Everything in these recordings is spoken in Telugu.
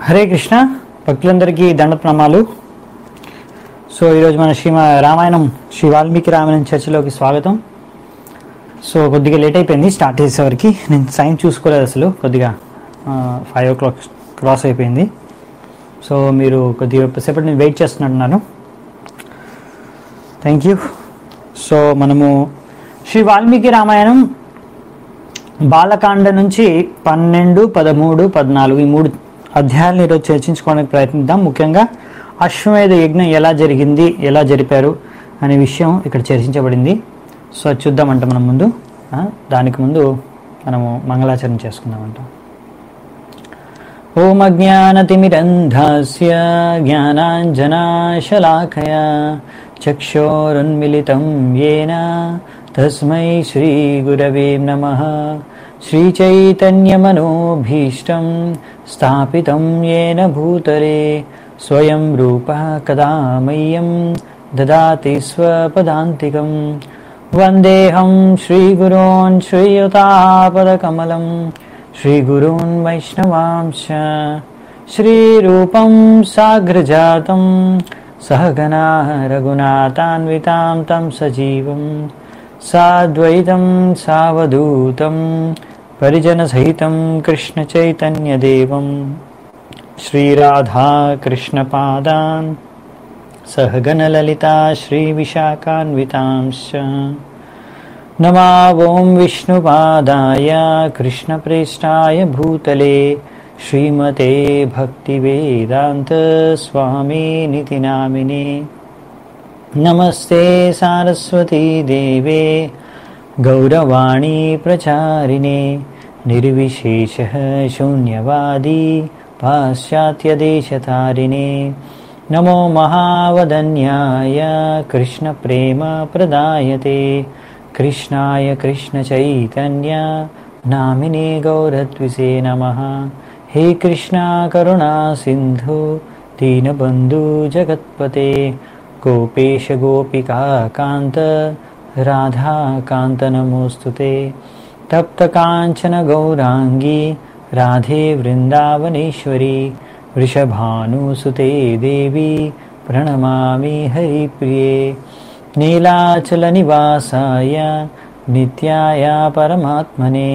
హరే కృష్ణ భక్తులందరికీ దండ ప్రణామాలు సో ఈరోజు మన శ్రీ రామాయణం శ్రీ వాల్మీకి రామాయణం చర్చలోకి స్వాగతం సో కొద్దిగా లేట్ అయిపోయింది స్టార్ట్ చేసేవరకు నేను సైన్ చూసుకోలేదు అసలు కొద్దిగా ఫైవ్ ఓ క్లాక్ క్రాస్ అయిపోయింది సో మీరు కొద్దిగా సేపటి నేను వెయిట్ చేస్తున్నట్టున్నాను థ్యాంక్ యూ సో మనము శ్రీ వాల్మీకి రామాయణం బాలకాండ నుంచి పన్నెండు పదమూడు పద్నాలుగు ఈ మూడు అధ్యాయాలను ఈరోజు చర్చించుకోవడానికి ప్రయత్నిద్దాం ముఖ్యంగా అశ్వమేధ యజ్ఞం ఎలా జరిగింది ఎలా జరిపారు అనే విషయం ఇక్కడ చర్చించబడింది సో అది చూద్దామంట మనం ముందు ఆ, దానికి ముందు మనము మంగళాచరణ చేసుకుందామంట ఓం అజ్ఞానతిమిరంధాస్య జ్ఞానాంజనాశలాకయా చక్షోరున్మిలితం येन తస్మై శ్రీగురవే నమः శ్రీచైతన్యమనోభీష్టం స్థాపితం येन భూతలే స్వయం రూపः కదా మह्यं దదాతి స్వపదాంతికం వందేహం శ్రీగురోన్ శ్రీయుతాపదకమలం श्रीगुरून् वैष्णवांश श्रीरूपं साग्रजातं सहगना रघुनाथान्वितां तं सजीवं साद्वैतं सावधूतं परिजनसहितं कृष्णचैतन्यदेवं श्रीराधाकृष्णपादान् सहगणललिता श्रीविशाखान्वितांश्च नमा ॐ विष्णुपादाय कृष्णप्रेष्ठाय भूतले श्रीमते भक्तिवेदान्तस्वामिनिति नामिने नमस्ते सारस्वती देवे गौरवाणी प्रचारिणे निर्विशेषः शून्यवादी पाश्चात्यदेशतारिणे नमो महावदन्याय कृष्णप्रेमप्रदायते कृष्णाय कृष्णचैतन्य नामिने गौरद्विषे नमः हे कृष्णा करुणा सिन्धु दीनबन्धु जगत्पते गोपेश गोपिका कान्त राधाकान्त नमोऽस्तु ते तप्तकाञ्चन गौराङ्गी राधे वृन्दावनेश्वरी वृषभानुसुते देवी प्रणमामि हरिप्रिये नीलाचलनिवासाय नित्याय परमात्मने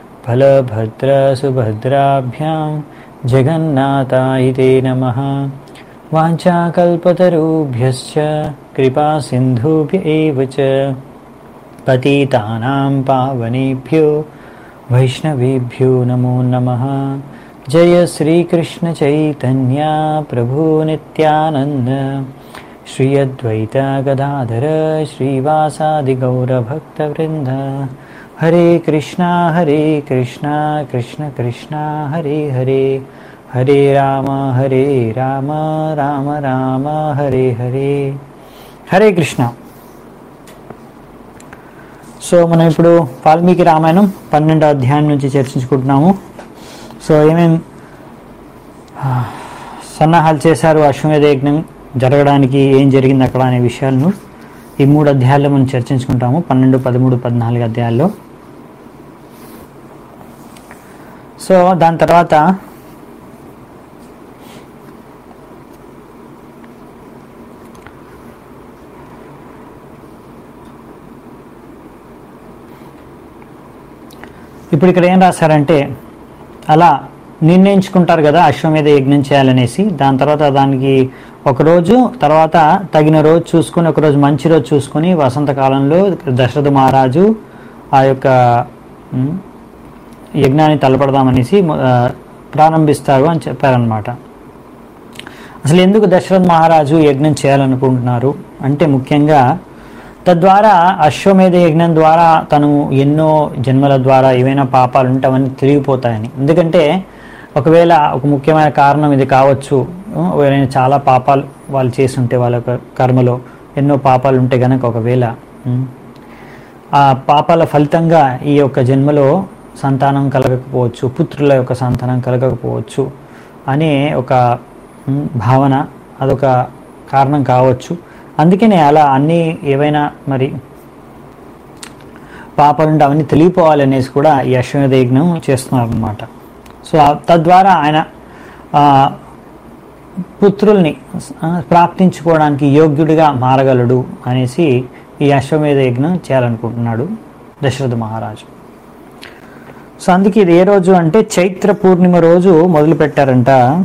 फलभद्रसुभद्राभ्यां जगन्नाथाय ते नमः वाञ्छाकल्पतरुभ्यश्च कृपासिन्धुभ्य एव च पतितानां पावनेभ्यो वैष्णवेभ्यो नमो नमः जय श्रीकृष्णचैतन्य प्रभु नित्यानन्द श्री अद्वैत गदाधर श्रीवासादिगौरभक्तवृन्द हरे कृष्णा हरे कृष्णा कृष्ण कृष्णा हरे हरे हरे राम हरे राम राम राम हरे हरे హరే కృష్ణ సో మనం ఇప్పుడు వాల్మీకి రామాయణం పన్నెండో అధ్యాయం నుంచి చర్చించుకుంటున్నాము సో ఏమేం ఆ, సన్నాహాలు చేశారు అశ్వమేధ యజ్ఞం జరగడానికి ఏం జరిగింది అక్కడ అనే విషయాలను ఈ మూడు అధ్యాయాల్లో మనం చర్చించుకుంటాము పన్నెండు పదమూడు పద్నాలుగు అధ్యాయాల్లో సో దాని తర్వాత ఇప్పుడు ఇక్కడ ఏం రాశారంటే అలా నిర్ణయించుకుంటారు కదా అశ్వమేధ యజ్ఞం చేయాలనేసి దాని తర్వాత దానికి ఒక రోజు తర్వాత తగిన రోజు చూసుకొని ఒక రోజు మంచి రోజు చూసుకొని వసంతకాలంలో దశరథ మహారాజు ఆ యొక్క ఉమ్, యజ్ఞాన్ని తలపడదామనేసి ఆ, ప్రారంభిస్తారు అని చెప్పారనమాట అసలు ఎందుకు దశరథ మహారాజు యజ్ఞం చేయాలనుకుంటున్నారు అంటే ముఖ్యంగా తద్వారా అశ్వమేధ యజ్ఞం ద్వారా తను ఎన్నో జన్మల ద్వారా ఏవైనా పాపాలు ఉంటే అవన్నీ తిరిగిపోతాయని ఎందుకంటే ఒకవేళ ఒక ముఖ్యమైన కారణం ఇది కావచ్చు ఉం, ఎవరైనా చాలా పాపాలు వాళ్ళు చేసి ఉంటే వాళ్ళ యొక్క కర్మలో ఎన్నో పాపాలు ఉంటే గనక ఒకవేళ ఉం, ఆ పాపాల ఫలితంగా ఈ యొక్క జన్మలో సంతానం కలగకపోవచ్చు పుత్రుల యొక్క సంతానం కలగకపోవచ్చు అనే ఒక ఉమ్, భావన అదొక కారణం కావచ్చు అందుకనే అలా అన్నీ ఏవైనా మరి పాపాలుంటే అవన్నీ తెలియపోవాలనేసి కూడా ఈ అశ్వమేధ యజ్ఞం చేస్తున్నారు అనమాట సో ఆ- తద్వారా ఆయన ఆ, పుత్రుల్ని ఆ, ప్రాప్తించుకోవడానికి యోగ్యుడిగా మారగలడు అనేసి ఈ అశ్వమేధ యజ్ఞం చేయాలనుకుంటున్నాడు దశరథ మహారాజు సో అందుకే ఇది ఏ రోజు అంటే చైత్ర పూర్ణిమ రోజు మొదలు పెట్టారంట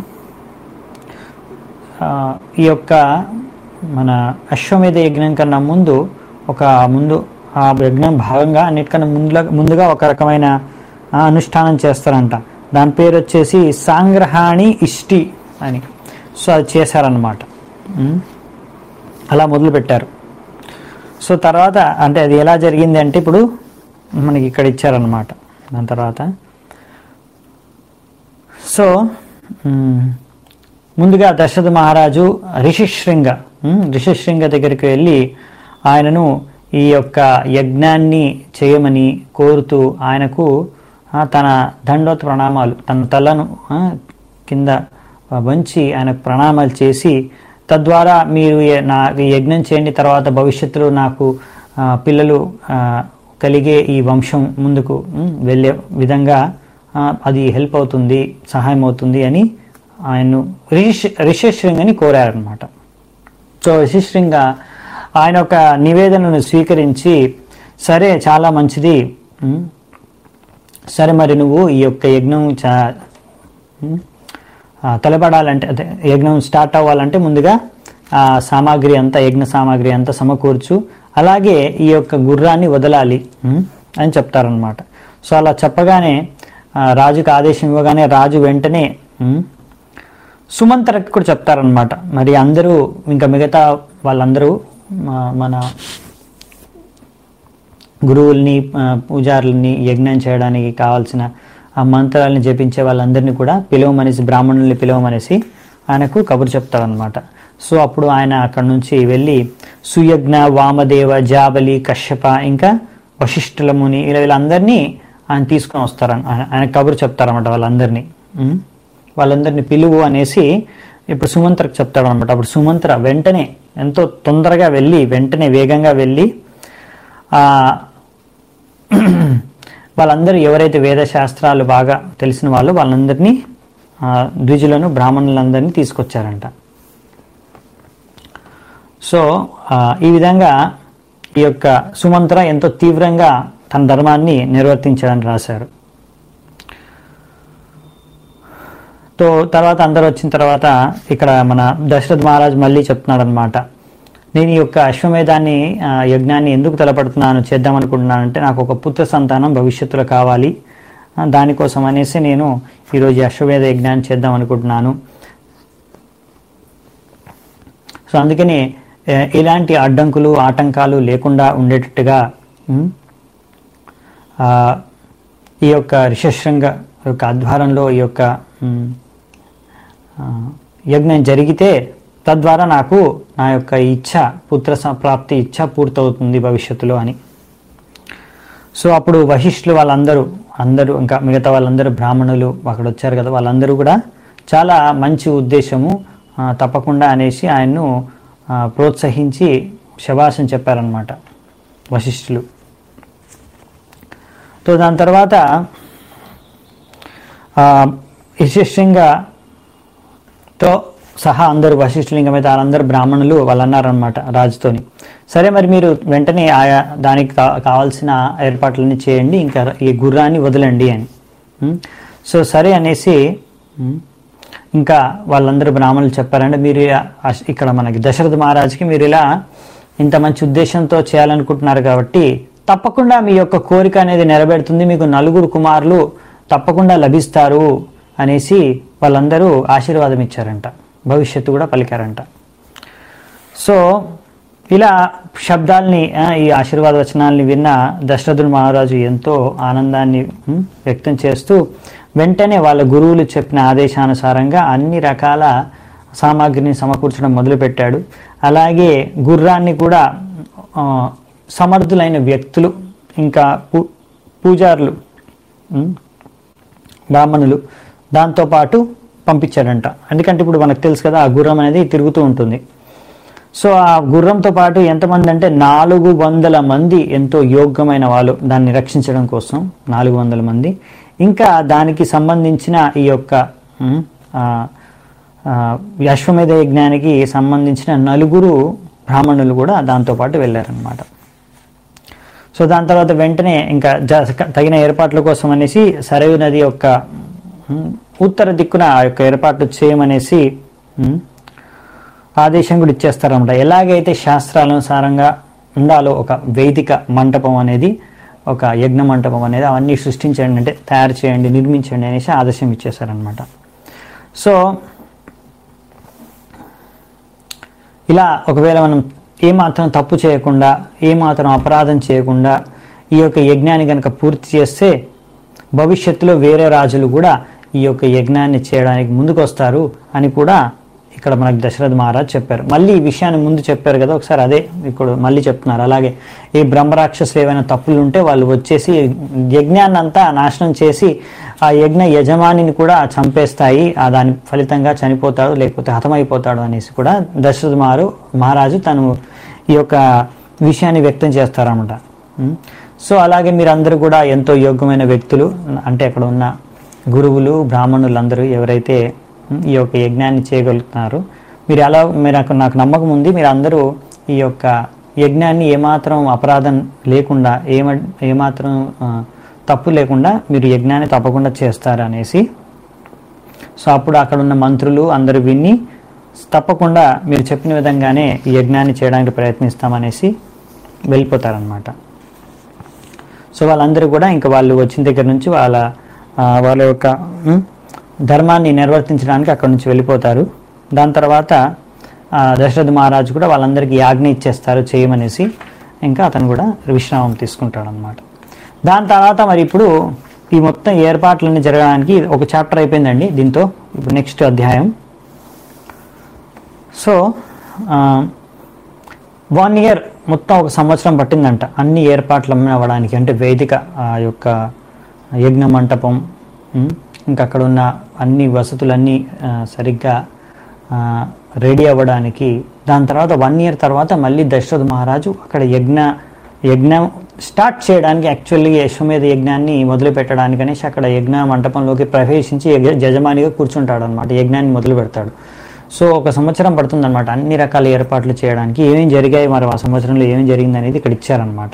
ఆ, ఈ యొక్క మన అశ్వమేధ యజ్ఞం కన్నా ముందు ఒక ముందు ఆ యజ్ఞం భాగంగా అన్నిటికన్నా ముందుగా ముందుగా ఒక రకమైన ఆ, అనుష్ఠానం చేస్తారంట దాని పేరు వచ్చేసి సాంగ్రహాణి ఇష్టి అని సో అది చేశారనమాట ఉమ్. అలా మొదలు పెట్టారు సో తర్వాత అంటే అది ఎలా జరిగింది అంటే ఇప్పుడు మనకి ఇక్కడ ఇచ్చారనమాట దాని తర్వాత సో ఉమ్, ముందుగా దశరథ మహారాజు రిషిశృంగ ఉమ్, రిషిశృంగ దగ్గరికి వెళ్ళి ఆయనను ఈ యొక్క యజ్ఞాన్ని చేయమని కోరుతూ ఆయనకు ఆ, తన దండోత్ ప్రణామాలు తన తలను ఆ, కింద వంచి ఆయనకు ప్రణామాలు చేసి తద్వారా మీరు ఏ- నా ఈ యజ్ఞం చేయండి తర్వాత భవిష్యత్తులో నాకు ఆ, పిల్లలు ఆ, కలిగే ఈ వంశం ముందుకు ఉమ్, వెళ్ళే విధంగా ఆ, అది హెల్ప్ అవుతుంది సహాయం అవుతుంది అని ఆయన్ను రిషి రిషిశృంగని కోరారనమాట సో రిషిశృంగ ఆయన ఒక నివేదనను స్వీకరించి సరే చాలా మంచిది ఉమ్, సరే మరి నువ్వు ఈ యొక్క యజ్ఞం చా ఉమ్, ఆ, తలపడాలంటే అదే యజ్ఞం స్టార్ట్ అవ్వాలంటే ముందుగా ఆ సామాగ్రి అంతా యజ్ఞ సామాగ్రి అంతా సమకూర్చు అలాగే ఈ యొక్క గుర్రాన్ని వదలాలి ఉమ్, అని చెప్తారనమాట సో అలా చెప్పగానే ఆ, రాజుకు ఆదేశం ఇవ్వగానే రాజు వెంటనే ఉమ్, సుమంత్రకు కూడా చెప్తారనమాట మరి అందరూ ఇంకా మిగతా వాళ్ళందరూ మా- మన గురువుల్ని ఆ, పూజారుల్ని యజ్ఞం చేయడానికి కావాల్సిన ఆ మంత్రాలను జపించే వాళ్ళందరినీ కూడా పిలవమనేసి బ్రాహ్మణుల్ని పిలవమనేసి ఆయనకు కబురు చెప్తారనమాట సో అప్పుడు ఆయన అక్కడ నుంచి వెళ్ళి సుయజ్ఞ వామదేవ జాబలి కశ్యప ఇంకా వశిష్ఠుల ముని ఇలా వీళ్ళందరినీ ఆయన తీసుకొని వస్తారని ఆయన ఆయన కబురు చెప్తారన్నమాట వాళ్ళందరినీ ఉం? వాళ్ళందరినీ పిలువు అనేసి ఇప్పుడు సుమంత్రకు చెప్తాడు అనమాట అప్పుడు సుమంత్ర వెంటనే ఎంతో తొందరగా వెళ్ళి వెంటనే వేగంగా వెళ్ళి ఆ వాళ్ళందరూ ఎవరైతే వేద శాస్త్రాలు బాగా తెలిసిన వాళ్ళు వాళ్ళందరినీ ఆ, ద్విజులను బ్రాహ్మణులందరినీ తీసుకొచ్చారంట సో ఆ, ఈ విధంగా ఈ యొక్క సుమంత్ర ఎంతో తీవ్రంగా తన ధర్మాన్ని నిర్వర్తించాడని రాశారు తో తర్వాత అందరూ వచ్చిన తర్వాత ఇక్కడ మన దశరథ్ మహారాజ్ మళ్ళీ చెప్తున్నాడు అనమాట నేను ఈ యొక్క అశ్వమేధాన్ని ఆ, యజ్ఞాన్ని ఎందుకు తలపడుతున్నాను చేద్దాం అనుకుంటున్నానంటే నాకు ఒక పుత్ర సంతానం భవిష్యత్తులో కావాలి ఆ, దానికోసం అనేసి నేను ఈరోజు ఈ అశ్వమేధ యజ్ఞాన్ని చేద్దాం అనుకుంటున్నాను సో అందుకని ఏ, ఇలాంటి అడ్డంకులు ఆటంకాలు లేకుండా ఉండేటట్టుగా ఉమ్, ఆ, ఈ యొక్క రిషశృంగ యొక్క ఆధ్వర్యంలో ఈ యొక్క ఉమ్, ఆ, యజ్ఞం జరిగితే తద్వారా నాకు నా యొక్క ఇచ్ఛ పుత్ర స- ప్రాప్తి ఇచ్ఛ పూర్తవుతుంది భవిష్యత్తులో అని సో అప్పుడు వశిష్ఠులు వాళ్ళందరూ అందరూ ఇంకా మిగతా వాళ్ళందరూ బ్రాహ్మణులు అక్కడ వచ్చారు కదా వాళ్ళందరూ కూడా చాలా మంచి ఉద్దేశము ఆ, తప్పకుండా అనేసి ఆయన్ను ఆ, ప్రోత్సహించి శభాషం చెప్పారనమాట వశిష్ఠులు సో దాని తర్వాత తో సహా అందరూ వశిష్ఠులు ఇంకా మిగతా వాళ్ళందరూ బ్రాహ్మణులు వాళ్ళు అన్నారనమాట రాజుతోని సరే మరి మీరు వెంటనే ఆయా దానికి కా- కావాల్సిన ఏర్పాట్లన్నీ చేయండి ఇంకా ఈ గుర్రాన్ని వదలండి అని ఉం? సో సరే అనేసి ఉం, ఇంకా వాళ్ళందరూ బ్రాహ్మణులు చెప్పారంటే మీరు ఇలా అశ్- ఇక్కడ మనకి దశరథ మహారాజుకి మీరు ఇలా ఇంత మంచి ఉద్దేశంతో చేయాలనుకుంటున్నారు కాబట్టి తప్పకుండా మీ యొక్క కోరిక అనేది నెరవేరుతుంది మీకు నలుగురు కుమారులు తప్పకుండా లభిస్తారు అనేసి వాళ్ళందరూ ఆశీర్వాదం ఇచ్చారంట భవిష్యత్తు కూడా పలికారంట సో ఇలా శబ్దాల్ని ఆ, ఈ ఆశీర్వాద వచనాల్ని విన్న దశరథుడు మహారాజు ఎంతో ఆనందాన్ని ఉం, వ్యక్తం చేస్తూ వెంటనే వాళ్ళ గురువులు చెప్పిన ఆదేశానుసారంగా అన్ని రకాల సామాగ్రిని సమకూర్చడం మొదలుపెట్టాడు అలాగే గుర్రాన్ని కూడా ఆ, సమర్థులైన వ్యక్తులు ఇంకా పూ పూజారులు ఉం, బ్రాహ్మణులు దాంతోపాటు పంపించాడంట ఎందుకంటే ఇప్పుడు మనకు తెలుసు కదా ఆ గుర్రం అనేది తిరుగుతూ ఉంటుంది సో ఆ గుర్రంతో పాటు ఎంతమంది అంటే నాలుగు వందల మంది ఎంతో యోగ్యమైన వాళ్ళు దాన్ని రక్షించడం కోసం నాలుగు వందల మంది ఇంకా దానికి సంబంధించిన ఈ యొక్క ఉమ్, ఆ, ఆ, ఈ అశ్వమేధ యజ్ఞానికి సంబంధించిన నలుగురు బ్రాహ్మణులు కూడా దాంతోపాటు వెళ్ళారనమాట సో దాని తర్వాత వెంటనే ఇంకా జ- తగిన ఏర్పాట్ల కోసం అనేసి సరయు నది యొక్క ఉమ్, ఉత్తర దిక్కున ఆ యొక్క ఏర్పాట్లు చేయమనేసి ఉమ్, ఆదేశం కూడా ఇచ్చేస్తారన్నమాట ఎలాగైతే శాస్త్రానుసారంగా ఉండాలో ఒక వేదిక మంటపం అనేది ఒక యజ్ఞ మంటపం అనేది అవన్నీ సృష్టించండి అంటే తయారు చేయండి నిర్మించండి అనేసి ఆదేశం ఇచ్చేసారనమాట సో ఇలా ఒకవేళ మనం ఏమాత్రం తప్పు చేయకుండా ఏమాత్రం అపరాధం చేయకుండా ఈ యొక్క యజ్ఞాన్ని కనుక పూర్తి చేస్తే భవిష్యత్తులో వేరే రాజులు కూడా ఈ యొక్క యజ్ఞాన్ని చేయడానికి ముందుకు వస్తారు అని కూడా ఇక్కడ మనకు దశరథ మహారాజ్ చెప్పారు మళ్ళీ ఈ విషయాన్ని ముందు చెప్పారు కదా ఒకసారి అదే ఇప్పుడు మళ్ళీ చెప్తున్నారు అలాగే ఈ బ్రహ్మరాక్షసులు ఏవైనా తప్పులు ఉంటే వాళ్ళు వచ్చేసి యజ్ఞాన్ని అంతా నాశనం చేసి ఆ యజ్ఞ యజమానిని కూడా చంపేస్తాయి ఆ దాని ఫలితంగా చనిపోతాడు లేకపోతే హతమైపోతాడు అనేసి కూడా దశరథ మహారు మహారాజు తను ఈ యొక్క విషయాన్ని వ్యక్తం చేస్తారన్నమాట ఉం? సో అలాగే మీరందరూ కూడా ఎంతో యోగ్యమైన వ్యక్తులు అంటే అక్కడ ఉన్న గురువులు బ్రాహ్మణులు అందరూ ఎవరైతే ఉం, ఈ యొక్క యజ్ఞాన్ని చేయగలుగుతున్నారో మీరు అలా మీరు నాకు నాకు నమ్మకం ఉంది మీరు అందరూ ఈ యొక్క యజ్ఞాన్ని ఏమాత్రం అపరాధం లేకుండా ఏమ ఏమాత్రం ఆ, తప్పు లేకుండా మీరు యజ్ఞాన్ని తప్పకుండా చేస్తారు అనేసి సో అప్పుడు అక్కడ ఉన్న మంత్రులు అందరూ విని తప్పకుండా మీరు చెప్పిన విధంగానే ఈ యజ్ఞాన్ని చేయడానికి ప్రయత్నిస్తామనేసి వెళ్ళిపోతారనమాట సో వాళ్ళందరూ కూడా ఇంకా వాళ్ళు వచ్చిన దగ్గర నుంచి వాళ్ళ ఆ, వాళ్ళ యొక్క ఉమ్, ధర్మాన్ని నిర్వర్తించడానికి అక్కడ నుంచి వెళ్ళిపోతారు దాని తర్వాత ఆ, దశరథ మహారాజు కూడా వాళ్ళందరికీ యాజ్ఞ ఇచ్చేస్తారు చేయమనేసి ఇంకా అతను కూడా విశ్రామం తీసుకుంటాడు అనమాట దాని తర్వాత మరి ఇప్పుడు ఈ మొత్తం ఏర్పాట్లన్నీ జరగడానికి ఒక చాప్టర్ అయిపోయిందండి దీంతో ఇప్పుడు నెక్స్ట్ అధ్యాయం సో వన్ ఇయర్ మొత్తం ఒక సంవత్సరం పట్టిందంట అన్ని ఏర్పాట్లు అవ్వడానికి అంటే వేదిక ఆ యొక్క యజ్ఞ మంటపం ఉమ్, ఇంకా అక్కడ ఉన్న అన్ని వసతులన్నీ ఆ, సరిగ్గా రెడీ అవ్వడానికి దాని తర్వాత వన్ ఇయర్ తర్వాత మళ్ళీ దశరథ మహారాజు అక్కడ యజ్ఞ యజ్ఞం స్టార్ట్ చేయడానికి యాక్చువల్లీ యశ్వమేధ యజ్ఞాన్ని మొదలు పెట్టడానికి అనేసి అక్కడ యజ్ఞ మంటపంలోకి ప్రవేశించి యజ్ఞ- యజమానిగా కూర్చుంటాడు అనమాట యజ్ఞాన్ని మొదలు పెడతాడు సో ఒక సంవత్సరం పడుతుందన్నమాట అన్ని రకాల ఏర్పాట్లు చేయడానికి ఏమేం జరిగాయి మరి ఆ సంవత్సరంలో ఏమేం జరిగింది అనేది ఇక్కడ ఇచ్చారనమాట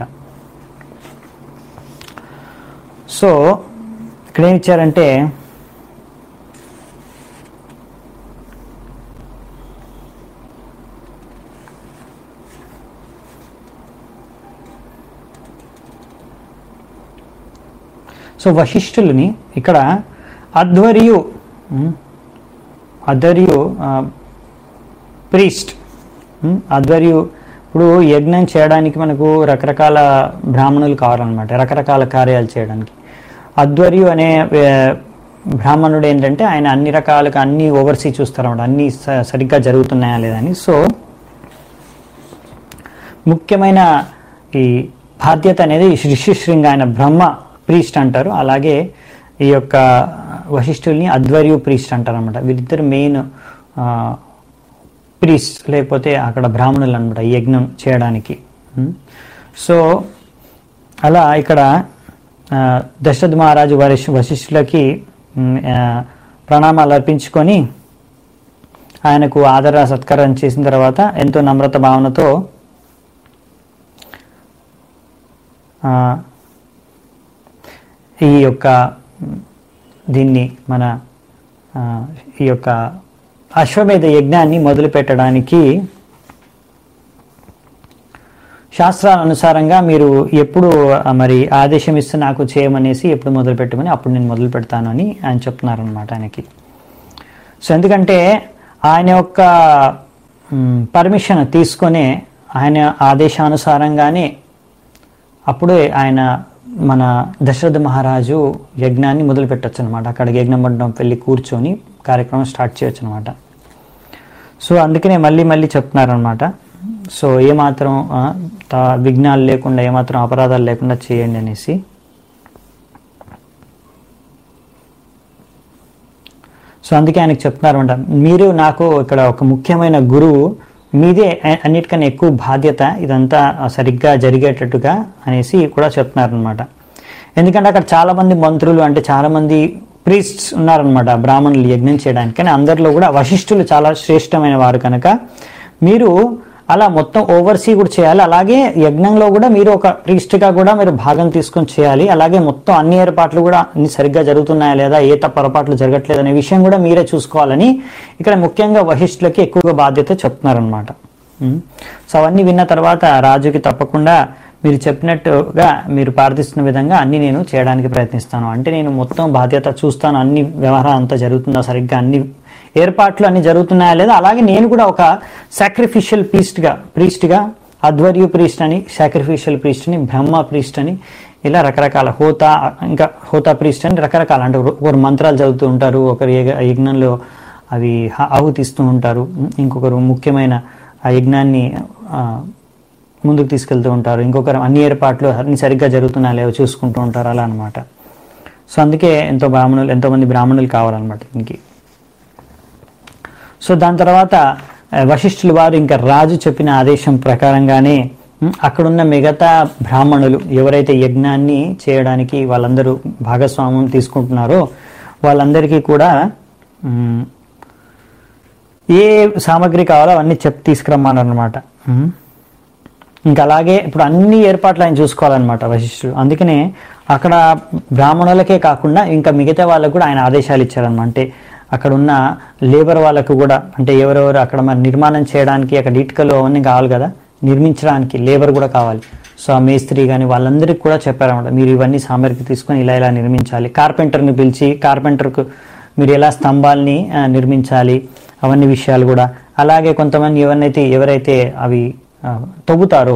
సో ఇక్కడ ఏమి ఇచ్చారంటే సో వశిష్ఠులని ఇక్కడ అధ్వర్యు ఉమ్, అధ్వర్యు ప్రీస్ట్ అధ్వర్యు ఇప్పుడు యజ్ఞం చేయడానికి మనకు రకరకాల బ్రాహ్మణులు కావాలన్నమాట రకరకాల కార్యాలు చేయడానికి అధ్వర్యు అనే ఏ, బ్రాహ్మణుడు ఏంటంటే ఆయన అన్ని రకాలుగా అన్ని ఓవర్సీ చూస్తారన్నమాట అన్ని స- సరిగ్గా జరుగుతున్నాయా లేదని సో ముఖ్యమైన ఈ బాధ్యత అనేది ఋషిశృంగ ఆయన బ్రహ్మ ప్రీస్ట్ అంటారు అలాగే ఈ యొక్క వశిష్ఠుల్ని అధ్వర్యు ప్రీస్ట్ అంటారు అనమాట వీరిద్దరు మెయిన్ ప్రీస్ట్ లేకపోతే అక్కడ బ్రాహ్మణులు అనమాట ఈ యజ్ఞం చేయడానికి ఉం. సో అలా ఇక్కడ ఆ, దశరథ మహారాజు వారి వశిష్ఠులకి ఉం, ఆ, ప్రణామాలు అర్పించుకొని ఆయనకు ఆదర సత్కారం చేసిన తర్వాత ఎంతో నమ్రత భావనతో ఆ, ఈ యొక్క మ్, దీన్ని మన ఆ, ఈ యొక్క అశ్వమేధ యజ్ఞాన్ని మొదలు పెట్టడానికి శాస్త్రాల అనుసారంగా మీరు ఎప్పుడు ఆ, మరి ఆదేశం ఇస్తే నాకు చేయమనేసి ఎప్పుడు మొదలు పెట్టమని అప్పుడు నేను మొదలు పెడతాను అని ఆయన చెప్తున్నారనమాట ఆయనకి సో ఎందుకంటే ఆయన యొక్క పర్మిషన్ తీసుకొనే ఆయన ఆదేశానుసారంగానే అప్పుడే ఆయన మన దశరథ మహారాజు యజ్ఞాన్ని మొదలు పెట్టచ్చు అనమాట అక్కడ యజ్ఞ మండపం వెళ్ళి కూర్చొని కార్యక్రమం స్టార్ట్ చేయొచ్చు అనమాట సో అందుకనే మళ్ళీ మళ్ళీ చెప్తున్నారనమాట సో ఏమాత్రం ఆ, తా- విఘ్నాలు లేకుండా ఏమాత్రం అపరాధాలు లేకుండా చేయండి అనేసి సో అందుకే ఆయనకు చెప్తున్నారన్నమాట మీరు నాకు ఇక్కడ ఒక ముఖ్యమైన గురువు మీదే అ- అన్నిటికన్నా ఎక్కువ బాధ్యత ఇదంతా సరిగ్గా జరిగేటట్టుగా అనేసి కూడా చెప్తున్నారనమాట ఎందుకంటే అక్కడ చాలా మంది మంత్రులు అంటే చాలా మంది ప్రీస్ట్స్ ఉన్నారనమాట బ్రాహ్మణులు యజ్ఞం చేయడానికి కానీ అందరిలో కూడా వశిష్ఠులు చాలా శ్రేష్టమైన వారు కనుక మీరు అలా మొత్తం ఓవర్సీ కూడా చేయాలి అలాగే యజ్ఞంలో కూడా మీరు ఒక ప్రీస్ట్గా కూడా మీరు భాగం తీసుకొని చేయాలి అలాగే మొత్తం అన్ని ఏర్పాట్లు కూడా అన్ని సరిగ్గా జరుగుతున్నాయా లేదా ఏ తప్ప పొరపాట్లు జరగట్లేదు అనే విషయం కూడా మీరే చూసుకోవాలని ఇక్కడ ముఖ్యంగా వశిష్ఠులకి ఎక్కువగా బాధ్యత చెప్తున్నారనమాట ఉం. సో అవన్నీ విన్న తర్వాత రాజుకి తప్పకుండా మీరు చెప్పినట్టుగా మీరు ప్రార్థిస్తున్న విధంగా అన్ని నేను చేయడానికి ప్రయత్నిస్తాను అంటే నేను మొత్తం బాధ్యత చూస్తాను అన్ని వ్యవహారం అంతా జరుగుతుందా సరిగ్గా అన్ని ఏర్పాట్లు అన్ని జరుగుతున్నాయా లేదా అలాగే నేను కూడా ఒక సాక్రిఫిషియల్ ప్రీస్ట్గా ప్రీస్ట్గా అధ్వర్యు ప్రీస్ట్ అని సాక్రిఫిషియల్ ప్రీస్ట్ అని బ్రహ్మ ప్రీస్ట్ అని ఇలా రకరకాల హోతా ఇంకా హోతా ప్రీస్ట్ అని రకరకాల అంటే ఒకరు మంత్రాలు చదువుతూ ఉంటారు ఒకరు యజ్ఞ- యజ్ఞంలో అవి హ- ఆహుతిస్తూ ఉంటారు ఇంకొకరు ముఖ్యమైన ఆ యజ్ఞాన్ని ఆ, ముందుకు తీసుకెళ్తూ ఉంటారు ఇంకొకరు అన్ని ఏర్పాట్లు అన్ని సరిగ్గా జరుగుతున్నాయా లేవో చూసుకుంటూ ఉంటారు అలా అనమాట సో అందుకే ఎంతో బ్రాహ్మణులు ఎంతో మంది బ్రాహ్మణులు కావాలన్నమాట దీనికి సో దాని తర్వాత ఆ, వశిష్ఠులు వారు ఇంకా రాజు చెప్పిన ఆదేశం ప్రకారంగానే ఉమ్, అక్కడున్న మిగతా బ్రాహ్మణులు ఎవరైతే యజ్ఞాన్ని చేయడానికి వాళ్ళందరూ భాగస్వామ్యం తీసుకుంటున్నారో వాళ్ళందరికీ కూడా ఉమ్, ఏ సామాగ్రి కావాలో అవన్నీ చెప్పి తీసుకురమ్మన్నారు అనమాట ఇంకా అలాగే ఇప్పుడు అన్ని ఏర్పాట్లు ఆయన చూసుకోవాలన్నమాట వశిష్ఠుడు అందుకనే అక్కడ బ్రాహ్మణులకే కాకుండా ఇంకా మిగతా వాళ్ళకు కూడా ఆయన ఆదేశాలు ఇచ్చారన్నమాట అంటే అక్కడ ఉన్న లేబర్ వాళ్ళకు కూడా అంటే ఎవరెవరు అక్కడ మరి నిర్మాణం చేయడానికి అక్కడ ఇటుకలు అవన్నీ కావాలి కదా నిర్మించడానికి లేబర్ కూడా కావాలి సో ఆ మేస్త్రి కానీ వాళ్ళందరికీ కూడా చెప్పారన్నమాట మీరు ఇవన్నీ సామగ్రి తీసుకొని ఇలా ఇలా నిర్మించాలి కార్పెంటర్ని పిలిచి కార్పెంటర్కు మీరు ఎలా స్తంభాల్ని ఆ, నిర్మించాలి అవన్నీ విషయాలు కూడా అలాగే కొంతమంది ఎవరినైతే ఎవరైతే అవి ఆ, తవ్వుతారో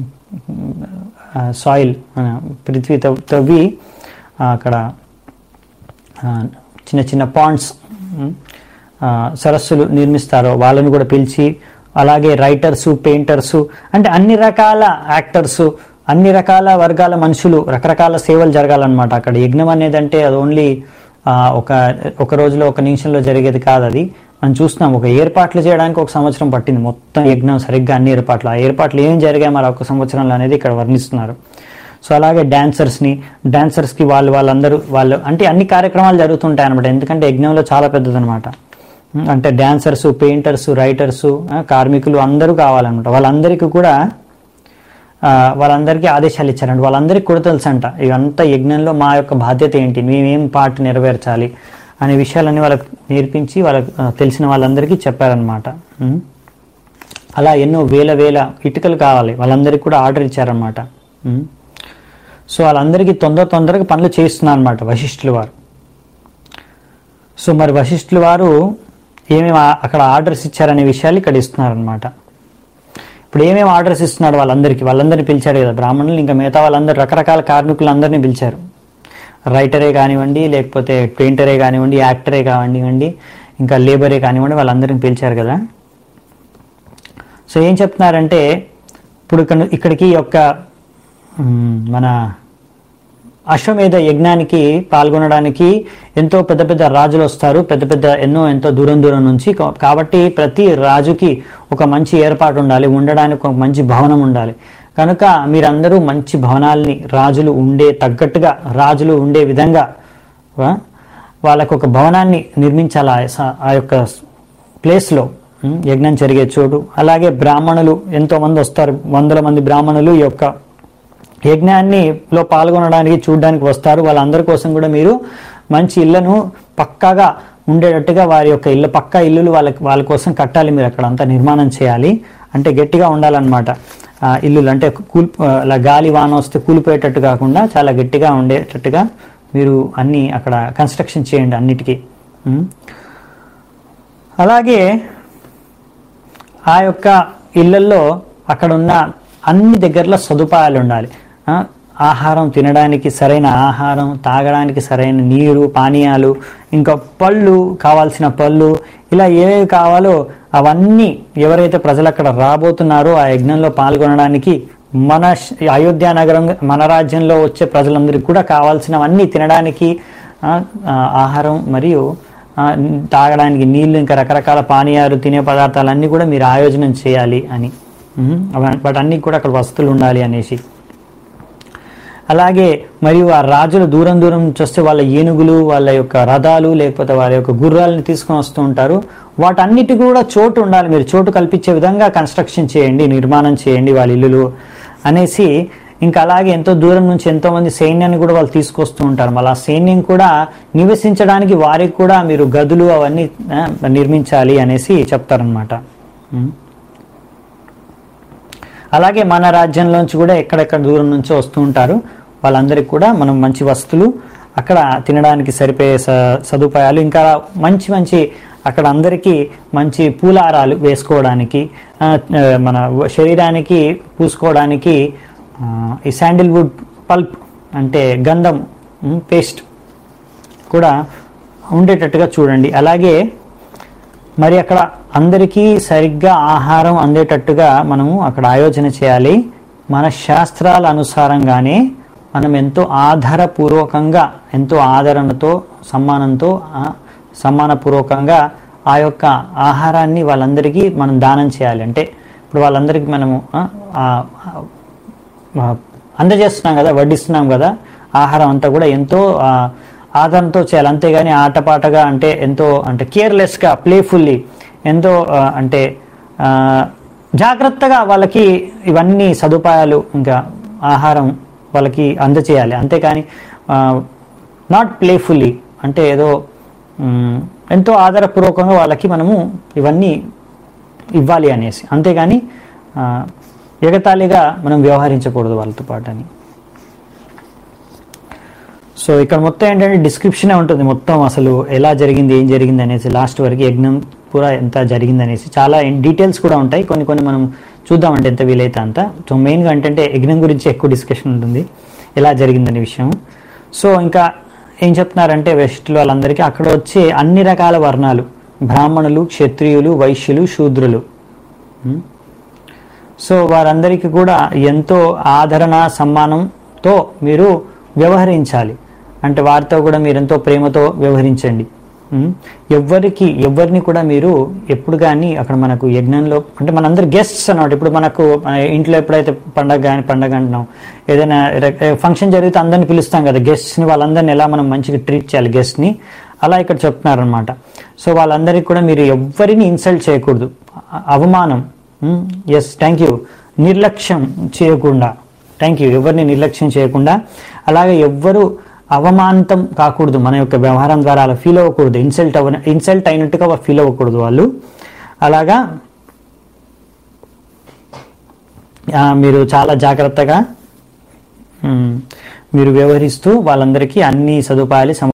సాయిల్ పృథ్వీ తవ్- తవ్వి ఆ, అక్కడ ఆ, చిన్న చిన్న పాండ్స్ సరస్సులు నిర్మిస్తారో వాళ్ళని కూడా పిలిచి అలాగే రైటర్సు పెయింటర్సు అంటే అన్ని రకాల యాక్టర్సు అన్ని రకాల వర్గాల మనుషులు రకరకాల సేవలు జరగాలన్నమాట అక్కడ యజ్ఞం అనేది అంటే అది ఓన్లీ ఒక ఒక రోజులో ఒక నిమిషంలో జరిగేది కాదు అది మనం చూస్తున్నాం ఒక ఏర్పాట్లు చేయడానికి ఒక సంవత్సరం పట్టింది మొత్తం యజ్ఞం సరిగ్గా అన్ని ఏర్పాట్లు ఆ ఏర్పాట్లు ఏం జరిగాయి మరి ఒక సంవత్సరంలో అనేది ఇక్కడ వర్ణిస్తున్నారు సో అలాగే డాన్సర్స్ని డాన్సర్స్కి వాళ్ళు వాళ్ళందరూ వాళ్ళు అంటే అన్ని కార్యక్రమాలు జరుగుతుంటాయి అనమాట ఎందుకంటే యజ్ఞంలో చాలా పెద్దదనమాట అంటే డాన్సర్స్ పెయింటర్స్ రైటర్స్ కార్మికులు అందరూ కావాలన్నమాట వాళ్ళందరికీ కూడా ఆ, వాళ్ళందరికీ ఆదేశాలు ఇచ్చారంట వాళ్ళందరికీ కూడా తెలుసంట ఇదంతా యజ్ఞంలో మా యొక్క బాధ్యత ఏంటి మేమేం పార్ట్ నెరవేర్చాలి అనే విషయాలన్నీ వాళ్ళకి నేర్పించి వాళ్ళకి ఆ, తెలిసిన వాళ్ళందరికీ చెప్పారనమాట ఉం. అలా ఎన్నో వేల వేల ఇటుకలు కావాలి వాళ్ళందరికీ కూడా ఆర్డర్ ఇచ్చారనమాట ఉం. సో వాళ్ళందరికీ తొందర తొందరగా పనులు చేస్తున్నారు అనమాట వశిష్ఠుల వారు సో మరి వశిష్ఠుల వారు ఏమేమి ఆ- అక్కడ ఆర్డర్స్ ఇచ్చారనే విషయాలు ఇక్కడ ఇస్తున్నారనమాట ఇప్పుడు ఏమేమి ఆర్డర్స్ ఇస్తున్నాడు వాళ్ళందరికీ వాళ్ళందరినీ పిలిచారు కదా బ్రాహ్మణులు ఇంకా మిగతా వాళ్ళందరూ రకరకాల కార్మికులందరినీ పిలిచారు రైటరే కానివ్వండి లేకపోతే పెయింటరే కానివ్వండి యాక్టరే కానివ్వండి ఇంకా లేబరే కానివ్వండి వాళ్ళందరినీ పిలిచారు కదా సో ఏం చెప్తున్నారంటే ఇప్పుడు ఇక్కడ ఇక్కడికి ఈ యొక్క మ్, మన అశ్వమేధ యజ్ఞానికి పాల్గొనడానికి ఎంతో పెద్ద పెద్ద రాజులు వస్తారు పెద్ద పెద్ద ఎన్నో ఎంతో దూరం దూరం నుంచి కా- కాబట్టి ప్రతి రాజుకి ఒక మంచి ఏర్పాటు ఉండాలి ఉండడానికి ఒక మంచి భవనం ఉండాలి కనుక మీరందరూ మంచి భవనాల్ని రాజులు ఉండే తగ్గట్టుగా రాజులు ఉండే విధంగా ఆ, వాళ్ళకు ఒక భవనాన్ని నిర్మించాలి ఆ స- ఆ యొక్క ప్లేస్లో ఉం, యజ్ఞం జరిగే చోటు అలాగే బ్రాహ్మణులు ఎంతో మంది వస్తారు వందల మంది బ్రాహ్మణులు ఈ యొక్క యజ్ఞాన్ని లో పాల్గొనడానికి చూడడానికి వస్తారు వాళ్ళందరి కోసం కూడా మీరు మంచి ఇళ్లను పక్కాగా ఉండేటట్టుగా వారి యొక్క ఇళ్ళ పక్కా ఇల్లులు వాళ్ళ వాళ్ళ కోసం కట్టాలి మీరు అక్కడ అంతా నిర్మాణం చేయాలి అంటే గట్టిగా ఉండాలన్నమాట ఆ ఇల్లులు అంటే కూల్ అలా గాలి వాన వస్తే కూలిపోయేటట్టు కాకుండా చాలా గట్టిగా ఉండేటట్టుగా మీరు అన్ని అక్కడ కన్స్ట్రక్షన్ చేయండి అన్నిటికీ ఉం. అలాగే ఆ యొక్క ఇళ్లల్లో అక్కడ ఉన్న అన్ని దగ్గరలో సదుపాయాలు ఉండాలి ఆ, ఆహారం తినడానికి సరైన ఆహారం తాగడానికి సరైన నీరు పానీయాలు ఇంకా పళ్ళు కావాల్సిన పళ్ళు ఇలా ఏవేవి కావాలో అవన్నీ ఎవరైతే ప్రజలు అక్కడ రాబోతున్నారో ఆ యజ్ఞంలో పాల్గొనడానికి మన శ్- అయోధ్య నగరం మన రాజ్యంలో వచ్చే ప్రజలందరికీ కూడా కావాల్సినవన్నీ తినడానికి ఆ, ఆ, ఆహారం మరియు ఆ, తాగడానికి నీళ్లు ఇంకా రకరకాల పానీయాలు తినే పదార్థాలన్నీ కూడా మీరు ఆయోజనం చేయాలి అని ఉమ్, అవ- వాటన్నీ కూడా అక్కడ వస్తువులు ఉండాలి అనేసి అలాగే మరియు ఆ రాజులు దూరం దూరం నుంచి వస్తే వాళ్ళ ఏనుగులు వాళ్ళ యొక్క రథాలు లేకపోతే వాళ్ళ యొక్క గుర్రాలను తీసుకొని వస్తూ ఉంటారు వాటన్నిటి కూడా చోటు ఉండాలి మీరు చోటు కల్పించే విధంగా కన్స్ట్రక్షన్ చేయండి నిర్మాణం చేయండి వాళ్ళ ఇల్లులు అనేసి ఇంకా అలాగే ఎంతో దూరం నుంచి ఎంతో మంది సైన్యాన్ని కూడా వాళ్ళు తీసుకొస్తూ ఉంటారు మళ్ళీ ఆ సైన్యం కూడా నివసించడానికి వారికి కూడా మీరు గదులు అవన్నీ ఆ, నిర్మించాలి అనేసి చెప్తారనమాట ఉం. అలాగే మన రాజ్యంలోంచి కూడా ఎక్కడెక్కడ దూరం నుంచి వస్తూ ఉంటారు వాళ్ళందరికీ కూడా మనం మంచి వస్తువులు అక్కడ తినడానికి సరిపోయే స- సదుపాయాలు ఇంకా మంచి మంచి అక్కడ అందరికీ మంచి పూలారాలు వేసుకోవడానికి ఆ, ఆ, మన శరీరానికి పూసుకోవడానికి ఆ, ఈ శాండిల్వుడ్ పల్ప్ అంటే గంధం ఉమ్, పేస్ట్ కూడా ఉండేటట్టుగా చూడండి అలాగే మరి అక్కడ అందరికీ సరిగ్గా ఆహారం అందేటట్టుగా మనము అక్కడ ఆయోజన చేయాలి మన శాస్త్రాల అనుసారంగానే మనం ఎంతో ఆధారపూర్వకంగా ఎంతో ఆదరణతో సమ్మానంతో ఆ, సమ్మానపూర్వకంగా ఆ యొక్క ఆహారాన్ని వాళ్ళందరికీ మనం దానం చేయాలి అంటే ఇప్పుడు వాళ్ళందరికీ మనము ఆ, ఆ, ఆ, అందజేస్తున్నాం కదా వడ్డిస్తున్నాం కదా ఆహారం అంతా కూడా ఎంతో ఆ, ఆదరణతో చేయాలి అంతేగాని ఆటపాటగా అంటే ఎంతో అంటే కేర్లెస్గా ప్లేఫుల్లీ ఎంతో ఆ, అంటే ఆ, జాగ్రత్తగా వాళ్ళకి ఇవన్నీ సదుపాయాలు ఇంకా ఆహారం వాళ్ళకి అందచేయాలి అంతేకాని నాట్ ప్లేఫుల్లీ అంటే ఏదో మ్, ఎంతో ఆధారపూర్వకంగా వాళ్ళకి మనము ఇవన్నీ ఇవ్వాలి అనేసి అంతేగాని ఆ, ఎగతాళిగా మనం వ్యవహరించకూడదు వాళ్ళతో పాటు అని సో ఇక్కడ మొత్తం ఏంటంటే డిస్క్రిప్షనే ఉంటుంది మొత్తం అసలు ఎలా జరిగింది ఏం జరిగింది అనేసి లాస్ట్ వరకు యజ్ఞం కూడా ఎంత జరిగింది అనేసి చాలా డీటెయిల్స్ కూడా ఉంటాయి కొన్ని కొన్ని మనం చూద్దామంటే ఎంత వీలైతే అంత సో మెయిన్గా ఏంటంటే యజ్ఞం గురించి ఎక్కువ డిస్కషన్ ఉంటుంది ఎలా జరిగిందనే విషయం సో ఇంకా ఏం చెప్తున్నారంటే వెస్టులు వాళ్ళందరికీ అక్కడ వచ్చే అన్ని రకాల వర్ణాలు బ్రాహ్మణులు క్షత్రియులు వైశ్యులు శూద్రులు ఉం? సో వారందరికీ కూడా ఎంతో ఆదరణ సమ్మానంతో మీరు వ్యవహరించాలి అంటే వారితో కూడా మీరు ఎంతో ప్రేమతో వ్యవహరించండి ఉం? ఎవ్వరికి ఎవరిని కూడా మీరు ఎప్పుడు కానీ అక్కడ మనకు యజ్ఞంలో అంటే మనందరు గెస్ట్స్ అన్నమాట ఇప్పుడు మనకు మన ఇంట్లో ఎప్పుడైతే పండగ కానీ పండగ అంటున్నాం ఏదైనా ఫంక్షన్ జరిగితే అందరిని పిలుస్తాం కదా గెస్ట్స్ని వాళ్ళందరిని ఎలా మనం మంచిగా ట్రీట్ చేయాలి గెస్ట్ని అలా ఇక్కడ చెప్తున్నారనమాట సో వాళ్ళందరికీ కూడా మీరు ఎవ్వరిని ఇన్సల్ట్ చేయకూడదు అ- అవమానం ఎస్ థ్యాంక్ యూ నిర్లక్ష్యం చేయకుండా థ్యాంక్ యూ ఎవరిని నిర్లక్ష్యం చేయకుండా అలాగే ఎవ్వరు అవమానితం కాకూడదు మన యొక్క వ్యవహారం ద్వారా అలా ఫీల్ అవ్వకూడదు ఇన్సల్ట్ అవ ఇన్సల్ట్ అయినట్టుగా ఫీల్ అవ్వకూడదు వాళ్ళు అలాగా ఆ, మీరు చాలా జాగ్రత్తగా మ్, మీరు వ్యవహరిస్తూ వాళ్ళందరికీ అన్ని సదుపాయాలు సమ